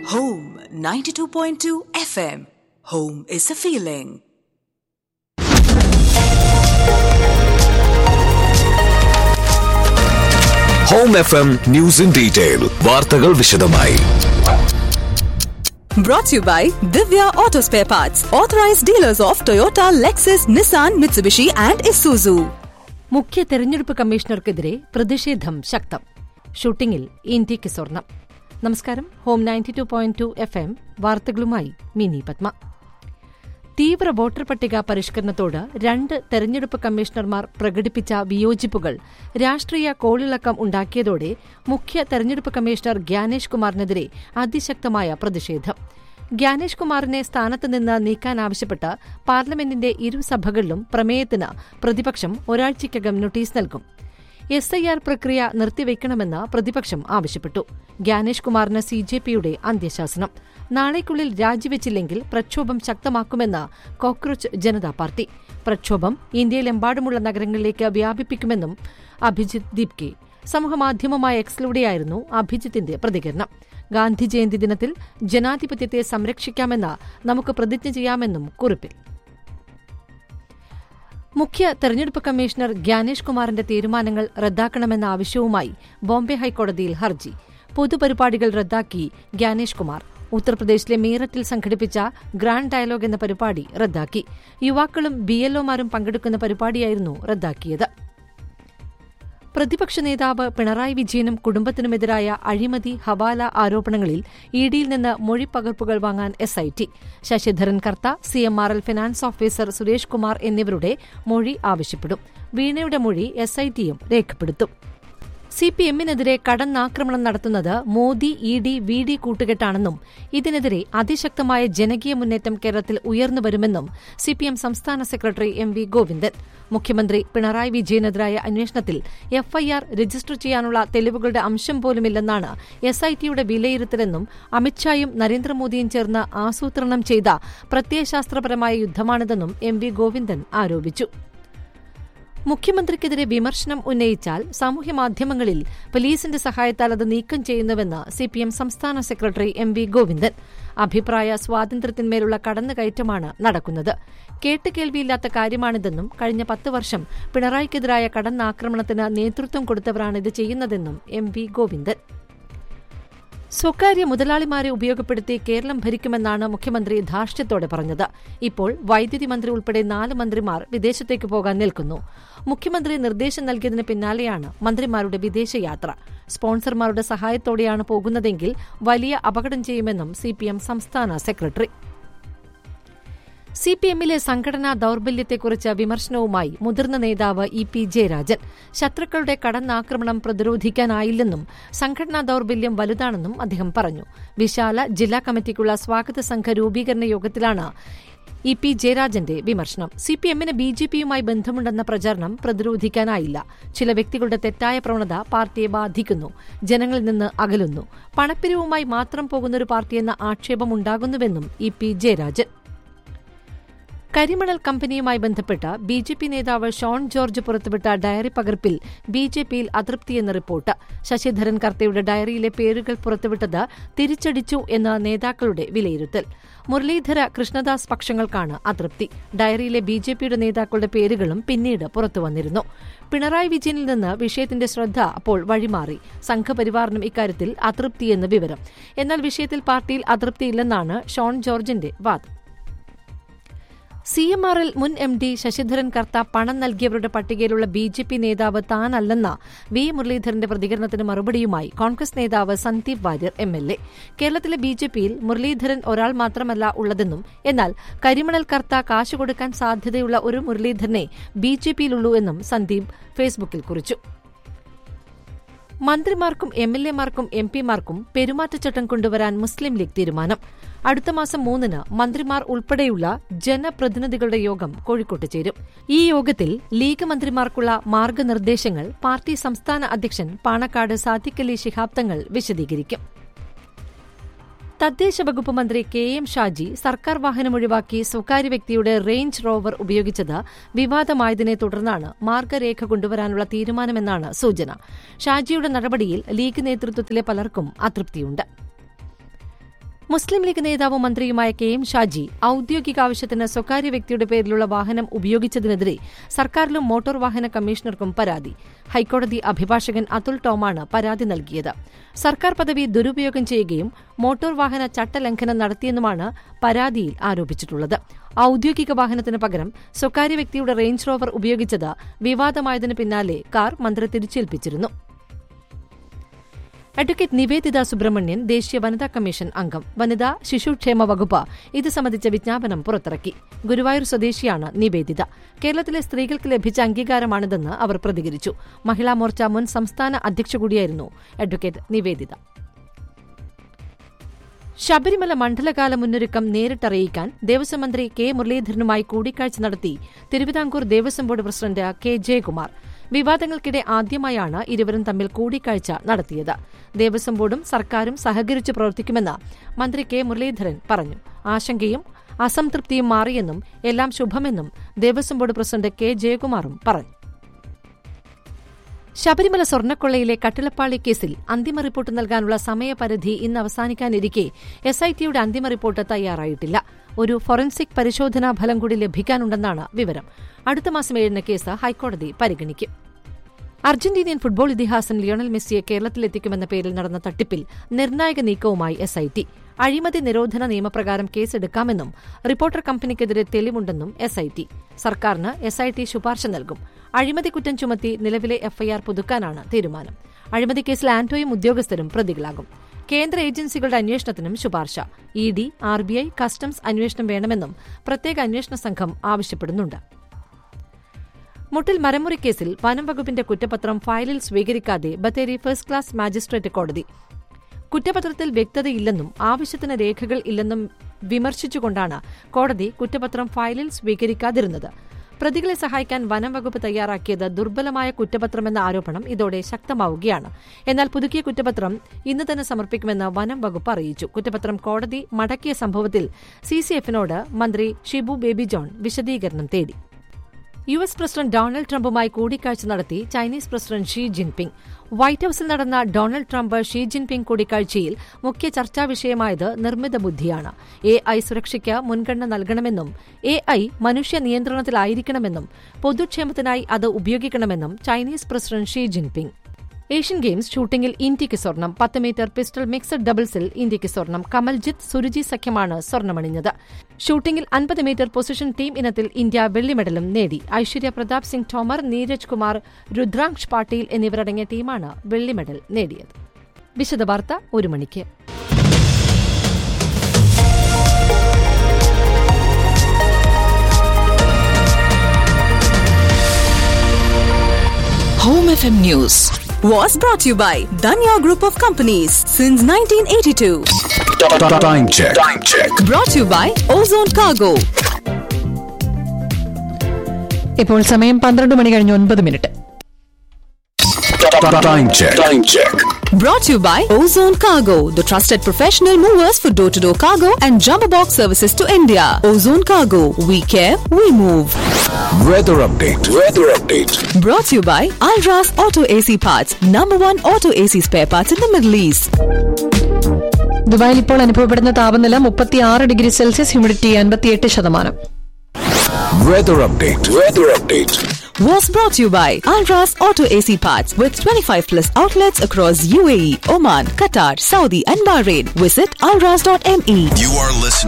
Home 92.2 FM. Home is a feeling. Home F M news in detail വാർത്തകൾ വിശദമായി Brought to you by Divya Auto Spare Parts, authorized dealers of Toyota, Lexus, Nissan, Mitsubishi, and Isuzu. മുഖ്യ തെരഞ്ഞെടുപ്പ് കമ്മീഷണർക്കെതിരെ പ്രതിഷേധം ശക്തം ഷൂട്ടിംഗിൽ ഇന്ത്യയ്ക്ക് സ്വർണം നമസ്കാരം Home ninety two point two FM എം വാർത്തകളുമായി മിനി പത്മ തീവ്ര വോട്ടർ പട്ടിക പരിഷ്കരണത്തോട് രണ്ട് തെരഞ്ഞെടുപ്പ് കമ്മീഷണർമാർ പ്രകടിപ്പിച്ച വിയോജിപ്പുകൾ രാഷ്ട്രീയ കോളിളക്കം ഉണ്ടാക്കിയതോടെ മുഖ്യ തെരഞ്ഞെടുപ്പ് കമ്മീഷണർ ഗ്യാനേഷ് കുമാറിനെതിരെ അതിശക്തമായ പ്രതിഷേധം ഗ്യാനേഷ് കുമാറിനെ സ്ഥാനത്ത് നിന്ന് നീക്കാനാവശ്യപ്പെട്ട് പാർലമെന്റിന്റെ ഇരുസഭകളിലും പ്രമേയത്തിന് പ്രതിപക്ഷം ഒരാഴ്ചയ്ക്കകം നോട്ടീസ് നൽകും എസ് ഐ ആർ പ്രക്രിയ നിർത്തിവെക്കണമെന്ന് പ്രതിപക്ഷം ആവശ്യപ്പെട്ടു ഗ്യാനേഷ് കുമാറിന് സി ജെ പിയുടെ അന്ത്യശാസനം നാളേക്കുള്ളിൽ രാജിവെച്ചില്ലെങ്കിൽ പ്രക്ഷോഭം ശക്തമാക്കുമെന്ന് കോക്രോച്ച് ജനതാ പാർട്ടി പ്രക്ഷോഭം ഇന്ത്യയിലെമ്പാടുമുള്ള നഗരങ്ങളിലേക്ക് വ്യാപിപ്പിക്കുമെന്നും അഭിജിത് ദീപ്കെ സമൂഹമാധ്യമമായ എക്സിലൂടെയായിരുന്നു അഭിജിത്തിന്റെ പ്രതികരണം ഗാന്ധി ജയന്തി ദിനത്തിൽ ജനാധിപത്യത്തെ സംരക്ഷിക്കാമെന്ന് നമുക്ക് പ്രതിജ്ഞ ചെയ്യാമെന്നും കുറിപ്പിൽ മുഖ്യ തെരഞ്ഞെടുപ്പ് കമ്മീഷണർ ഗ്യാനേഷ് കുമാറിന്റെ തീരുമാനങ്ങൾ റദ്ദാക്കണമെന്ന ആവശ്യവുമായി ബോംബെ ഹൈക്കോടതിയിൽ ഹർജി പൊതുപരിപാടികൾ റദ്ദാക്കി ഗ്യാനേഷ് കുമാർ ഉത്തർപ്രദേശിലെ മീററ്റിൽ സംഘടിപ്പിച്ച ഗ്രാൻഡ് ഡയലോഗ് എന്ന പരിപാടി റദ്ദാക്കി യുവാക്കളും ബിഎൽഒമാരും പങ്കെടുക്കുന്ന പരിപാടിയായിരുന്നു റദ്ദാക്കിയത് പ്രതിപക്ഷ നേതാവ് പിണറായി വിജയനും കുടുംബത്തിനുമെതിരായ അഴിമതി ഹവാല ആരോപണങ്ങളിൽ ഇഡിയിൽ നിന്ന് മൊഴിപ്പകർപ്പുകൾ വാങ്ങാൻ SIT Sasidharan Kartha CMRL finance officer Suresh Kumar എന്നിവരുടെ മൊഴി ആവശ്യപ്പെടും വീണയുടെ മൊഴി എസ്ഐടിയും രേഖപ്പെടുത്തും സി പി എമ്മിനെതിരെ കടന്നാക്രമണം നടത്തുന്നത് Modi E D V D കൂട്ടുകെട്ടാണെന്നും ഇതിനെതിരെ അതിശക്തമായ ജനകീയ മുന്നേറ്റം കേരളത്തിൽ ഉയർന്നുവരുമെന്നും സി പി എം സംസ്ഥാന സെക്രട്ടറി എം വി ഗോവിന്ദൻ മുഖ്യമന്ത്രി പിണറായി വിജയനെതിരായ അന്വേഷണത്തിൽ എഫ്ഐആർ രജിസ്റ്റർ ചെയ്യാനുള്ള തെളിവുകളുടെ അംശം പോലുമില്ലെന്നാണ് എസ് ഐ ടിയുടെ വിലയിരുത്തലെന്നും അമിത്ഷായും നരേന്ദ്രമോദിയും ചേർന്ന് ആസൂത്രണം ചെയ്ത പ്രത്യയശാസ്ത്രപരമായ യുദ്ധമാണിതെന്നും എം വി ഗോവിന്ദൻ ആരോപിച്ചു മുഖ്യമന്ത്രിക്കെതിരെ വിമർശനം ഉന്നയിച്ചാൽ സാമൂഹ്യമാധ്യമങ്ങളിൽ പോലീസിന്റെ സഹായത്താൽ അത് നീക്കം ചെയ്യുന്നുവെന്ന് സിപിഎം സംസ്ഥാന സെക്രട്ടറി എം വി ഗോവിന്ദൻ അഭിപ്രായ സ്വാതന്ത്ര്യത്തിന്മേലുള്ള കടന്നുകയറ്റമാണ് നടക്കുന്നത് കേട്ടുകേൾവിയില്ലാത്ത കാര്യമാണിതെന്നും കഴിഞ്ഞ പത്ത് വർഷം പിണറായിക്കെതിരായ കടന്നാക്രമണത്തിന് നേതൃത്വം കൊടുത്തവരാണ് ഇത് ചെയ്യുന്നതെന്നും എം വി ഗോവിന്ദൻ സ്വകാര്യ മുതലാളിമാരെ ഉപയോഗപ്പെടുത്തി കേരളം ഭരിക്കുമെന്നാണ് മുഖ്യമന്ത്രി ധാർഷ്ട്യത്തോടെ പറഞ്ഞത് ഇപ്പോൾ വൈദ്യുതി മന്ത്രി ഉൾപ്പെടെ നാല് മന്ത്രിമാർ വിദേശത്തേക്ക് പോകാൻ നിൽക്കുന്നു മുഖ്യമന്ത്രി നിർദ്ദേശം നൽകിയതിന് പിന്നാലെയാണ് മന്ത്രിമാരുടെ വിദേശയാത്ര സ്പോൺസർമാരുടെ സഹായത്തോടെയാണ് പോകുന്നതെങ്കിൽ വലിയ അപകടം ചെയ്യുമെന്നും സിപിഎം സംസ്ഥാന സെക്രട്ടറി സി പി എമ്മിലെ സംഘടനാ ദൌർബല്യത്തെക്കുറിച്ച് വിമർശനവുമായി മുതിർന്ന നേതാവ് ഇ പി ജയരാജൻ ശത്രുക്കളുടെ കടന്നാക്രമണം പ്രതിരോധിക്കാനായില്ലെന്നും സംഘടനാ ദൌർബല്യം വലുതാണെന്നും അദ്ദേഹം പറഞ്ഞു വിശാല ജില്ലാ കമ്മിറ്റിക്കുള്ള സ്വാഗത സംഘ രൂപീകരണ യോഗത്തിലാണ് ഇ പി ജയരാജന്റെ വിമർശനം സി പി എമ്മിന് ബി ജെ പിയുമായി ബന്ധമുണ്ടെന്ന പ്രചാരണം പ്രതിരോധിക്കാനായില്ല ചില വ്യക്തികളുടെ തെറ്റായ പ്രവണത പാർട്ടിയെ ബാധിക്കുന്നു ജനങ്ങളിൽ നിന്ന് അകലുന്നു പണപ്പിരിവുമായി മാത്രം പോകുന്നൊരു പാർട്ടിയെന്ന ആക്ഷേപമുണ്ടാകുന്നുവെന്നും ഇ പി ജയരാജൻ കരിമണൽ കമ്പനിയുമായി ബന്ധപ്പെട്ട് ബി ജെ പി നേതാവ് ഷോൺ ജോർജ് പുറത്തുവിട്ട ഡയറി പകർപ്പിൽ ബി ജെ പിയിൽ അതൃപ്തിയെന്ന് റിപ്പോർട്ട് ശശിധരൻ കർത്തയുടെ ഡയറിയിലെ പേരുകൾ പുറത്തുവിട്ടത് തിരിച്ചടിച്ചു എന്ന നേതാക്കളുടെ വിലയിരുത്തൽ മുരളീധര കൃഷ്ണദാസ് പക്ഷങ്ങൾക്കാണ് അതൃപ്തി ഡയറിയിലെ ബി ജെ പിയുടെ നേതാക്കളുടെ പേരുകളും പിന്നീട് പുറത്തുവന്നിരുന്നു പിണറായി വിജയനിൽ നിന്ന് വിഷയത്തിന്റെ ശ്രദ്ധ അപ്പോൾ വഴിമാറി സംഘപരിവാറിനും ഇക്കാര്യത്തിൽ അതൃപ്തിയെന്ന് വിവരം എന്നാൽ വിഷയത്തിൽ പാർട്ടിയിൽ അതൃപ്തിയില്ലെന്നാണ് ഷോൺ ജോർജിന്റെ വാദം സി എം ആർ എൽ മുൻ എം ഡി ശശിധരൻ കർത്ത പണം നൽകിയവരുടെ പട്ടികയിലുള്ള ബി ജെ പി നേതാവ് താനല്ലെന്ന വി മുരളീധരന്റെ പ്രതികരണത്തിന് മറുപടിയുമായി കോൺഗ്രസ് നേതാവ് Sandeep Warrier M L A കേരളത്തിലെ ബി ജെ പിയിൽ മുരളീധരൻ ഒരാൾ മാത്രമല്ല ഉള്ളതെന്നും എന്നാൽ കരിമണൽ കർത്ത കാശ് കൊടുക്കാൻ സാധ്യതയുള്ള ഒരു മുരളീധരനെ ബി ജെ പിയിലുള്ളൂ എന്നും സന്ദീപ് ഫേസ്ബുക്കിൽ കുറിച്ചു മന്ത്രിമാർക്കും എം എൽ എമാർക്കും എം പിമാർക്കും പെരുമാറ്റച്ചട്ടം കൊണ്ടുവരാൻ മുസ്ലിം ലീഗ് തീരുമാനം അടുത്ത മാസം മൂന്നിന് മന്ത്രിമാർ ഉൾപ്പെടെയുള്ള ജനപ്രതിനിധികളുടെ യോഗം കോഴിക്കോട്ട് ചേരും ഈ യോഗത്തിൽ ലീഗ് മന്ത്രിമാർക്കുള്ള മാർഗനിർദ്ദേശങ്ങൾ പാർട്ടി സംസ്ഥാന അധ്യക്ഷൻ പാണക്കാട് സാദിഖലി ശിഹാബ് തങ്ങൾ വിശദീകരിക്കും തദ്ദേശ വകുപ്പ് മന്ത്രി കെ എം ഷാജി സർക്കാർ വാഹനം ഒഴിവാക്കി സ്വകാര്യ വ്യക്തിയുടെ റേഞ്ച് റോവർ ഉപയോഗിച്ചത് വിവാദമായതിനെ തുടർന്നാണ് മാർഗരേഖ കൊണ്ടുവരാനുള്ള തീരുമാനമെന്നാണ് സൂചന ഷാജിയുടെ നടപടിയിൽ ലീഗ് നേതൃത്വത്തിലെ പലർക്കും അതൃപ്തിയുണ്ട് മുസ്ലിം ലീഗ് നേതാവും മന്ത്രിയുമായ കെ എം ഷാജി ഔദ്യോഗിക ആവശ്യത്തിന് സ്വകാര്യ വ്യക്തിയുടെ പേരിലുള്ള വാഹനം ഉപയോഗിച്ചതിനെതിരെ സർക്കാരിലും മോട്ടോർ വാഹന കമ്മീഷണർക്കും പരാതി ഹൈക്കോടതി അഭിഭാഷകൻ അതുൽ ടോമാണ് പരാതി നൽകിയത് സർക്കാർ പദവി ദുരുപയോഗം ചെയ്യുകയും മോട്ടോർ വാഹന ചട്ടലംഘനം നടത്തിയെന്നുമാണ് പരാതിയിൽ ആരോപിച്ചിട്ടുള്ളത് ഔദ്യോഗിക വാഹനത്തിന് പകരം സ്വകാര്യ വ്യക്തിയുടെ റേഞ്ച് റോവർ ഉപയോഗിച്ചത് വിവാദമായതിനു പിന്നാലെ കാർ മന്ത്രി തിരിച്ചേൽപ്പിച്ചിരുന്നു അഡ്വക്കേറ്റ് നിവേദിത സുബ്രഹ്മണ്യൻ ദേശീയ വനിതാ കമ്മീഷൻ അംഗം വനിതാ ശിശുക്ഷേമ വകുപ്പ് ഇത് സംബന്ധിച്ച വിജ്ഞാപനം പുറത്തിറക്കി ഗുരുവായൂർ സ്വദേശിയാണ് നിവേദിത കേരളത്തിലെ സ്ത്രീകൾക്ക് ലഭിച്ച അംഗീകാരമാണിതെന്ന് അവർ പ്രതികരിച്ചു മഹിളാ മോർച്ച മുൻ സംസ്ഥാന അധ്യക്ഷ കൂടിയായിരുന്നു അഡ്വക്കേറ്റ് നിവേദിത ശബരിമല മണ്ഡലകാല മുന്നൊരുക്കം നേരിട്ടറിയിക്കാൻ ദേവസ്വം മന്ത്രി കെ മുരളീധരനുമായി കൂടിക്കാഴ്ച നടത്തി Thiruvithamkoor Devaswom board president K Jayakumar വിവാദങ്ങൾക്കിടെ ആദ്യമായാണ് ഇരുവരും തമ്മിൽ കൂടിക്കാഴ്ച നടത്തിയത് ദേവസ്വം ബോർഡും സർക്കാരും സഹകരിച്ചു പ്രവർത്തിക്കുമെന്ന് മന്ത്രി കെ മുരളീധരൻ പറഞ്ഞു ആശങ്കയും അസംതൃപ്തിയും മാറിയെന്നും എല്ലാം ശുഭമെന്നും ദേവസ്വം ബോർഡ് പ്രസിഡന്റ് കെ ജയകുമാറും പറഞ്ഞു ശബരിമല സ്വർണ്ണക്കൊള്ളയിലെ കട്ടിളപ്പാളി കേസിൽ അന്തിമ റിപ്പോർട്ട് നൽകാനുള്ള സമയപരിധി ഇന്ന് അവസാനിക്കാനിരിക്കെ എസ് ഐ ടിയുടെ അന്തിമ റിപ്പോർട്ട് തയ്യാറായിട്ടില്ല ഒരു ഫോറൻസിക് പരിശോധനാ ഫലം കൂടി ലഭിക്കാനുണ്ടെന്നാണ് വിവരം അടുത്ത മാസം ഏഴിന് കേസ് ഹൈക്കോടതി പരിഗണിക്കും അർജന്റീനിയൻ ഫുട്ബോൾ ഇതിഹാസം ലിയോണൽ മെസ്സിയെ കേരളത്തിലെത്തിക്കുമെന്ന പേരിൽ നടന്ന തട്ടിപ്പിൽ നിർണായക നീക്കവുമായി എസ് ഐ ടി അഴിമതി നിരോധന നിയമപ്രകാരം കേസെടുക്കാമെന്നും റിപ്പോർട്ടർ കമ്പനിക്കെതിരെ തെളിവുണ്ടെന്നും എസ് ഐ ടി സർക്കാരിന് എസ് ഐ ടി ശുപാർശ നൽകും അഴിമതി കുറ്റം ചുമത്തി നിലവിലെ എഫ്ഐആർ പുതുക്കാനാണ് തീരുമാനം അഴിമതി കേസിൽ ആന്റോയും ഉദ്യോഗസ്ഥരും പ്രതികളാകും കേന്ദ്ര ഏജൻസികളുടെ അന്വേഷണത്തിനും ശുപാർശ E D R B I customs അന്വേഷണം വേണമെന്നും പ്രത്യേക അന്വേഷണ സംഘം ആവശ്യപ്പെടുന്നുണ്ട് മുട്ടിൽ മരമുറി കേസിൽ വനം വകുപ്പിന്റെ കുറ്റപത്രം ഫയലിൽ സ്വീകരിക്കാതെ ബത്തേരി ഫസ്റ്റ് ക്ലാസ് മാജിസ്ട്രേറ്റ് കോടതി കുറ്റപത്രത്തിൽ വ്യക്തതയില്ലെന്നും ആവശ്യത്തിന് രേഖകൾ ഇല്ലെന്നും വിമർശിച്ചുകൊണ്ടാണ് കോടതി കുറ്റപത്രം ഫയലിൽ സ്വീകരിക്കാതിരുന്നത് പ്രതികളെ സഹായിക്കാൻ വനം വകുപ്പ് തയ്യാറാക്കിയത് ദുർബലമായ കുറ്റപത്രമെന്ന ആരോപണം ഇതോടെ ശക്തമാവുകയാണ് എന്നാൽ പുതുക്കിയ കുറ്റപത്രം ഇന്ന് തന്നെ സമർപ്പിക്കുമെന്ന് വനം വകുപ്പ് അറിയിച്ചു കുറ്റപത്രം കോടതി മടക്കിയ സംഭവത്തിൽ സിസിഎഫിനോട് മന്ത്രി ഷിബു ബേബി ജോൺ വിശദീകരണം തേടി യു എസ് പ്രസിഡന്റ് ഡൊണാൾഡ് ട്രംപുമായി കൂടിക്കാഴ്ച നടത്തി Chinese president Xi Jinping white ഹൌസിൽ നടന്ന ഡൊണാൾഡ് ട്രംപ് ഷീ ജിൻപിങ് കൂടിക്കാഴ്ചയിൽ മുഖ്യ ചർച്ചാ വിഷയമായത് നിർമ്മിത ബുദ്ധിയാണ് എ ഐ സുരക്ഷയ്ക്ക് മുൻഗണന നൽകണമെന്നും എ ഐ മനുഷ്യ നിയന്ത്രണത്തിലായിരിക്കണമെന്നും പൊതുക്ഷേമത്തിനായി അത് ഉപയോഗിക്കണമെന്നും Chinese president Xi Jinping Asian games ഷൂട്ടിംഗിൽ ഇന്ത്യയ്ക്ക് സ്വർണം പത്ത് മീറ്റർ പിസ്റ്റൾ മിക്സഡ് ഡബിൾസിൽ ഇന്ത്യയ്ക്ക് സ്വർണം കമൽജിത്ത് സുരുജി സഖ്യമാണ് സ്വർണമണിഞ്ഞത് ഷൂട്ടിംഗിൽ അൻപത് മീറ്റർ പൊസിഷൻ ടീം ഇനത്തിൽ ഇന്ത്യ വെള്ളി മെഡലും നേടി ഐശ്വര്യ പ്രതാപ് സിംഗ് തോമർ നീരജ് കുമാർ രുദ്രാംശ് പാട്ടീൽ എന്നിവരടങ്ങിയ ടീമാണ് വെള്ളി മെഡൽ നേടിയത് വിശദവാർത്ത ഒരു മണിക്ക് Home FM News was brought to you by Danya Group of Companies since 1982. Time check. Time check. Brought to you by Ozone Cargo. ഇപ്പോൾ സമയം പന്ത്രണ്ട് മണി കഴിഞ്ഞ് ഒൻപത് minute Time check. Time check. Brought to you by Ozone Cargo, the trusted professional movers for door to door cargo and jumbo box services to India. Ozone Cargo, we care, we move. Weather update. Weather update. Brought to you by Alras Auto AC Parts, number one auto AC spare parts in the Middle East. ദുബായിൽ ഇപ്പോൾ അനുഭവപ്പെടുന്ന താപനില മുപ്പത്തിയാറ് degree Celsius humidity അൻപത്തിയെട്ട് ശതമാനം Weather update. Weather update. Was brought to you by Alras Auto AC Parts with 25 plus outlets across UAE, Oman, Qatar, Saudi, and Bahrain. Visit alras.me. You are listening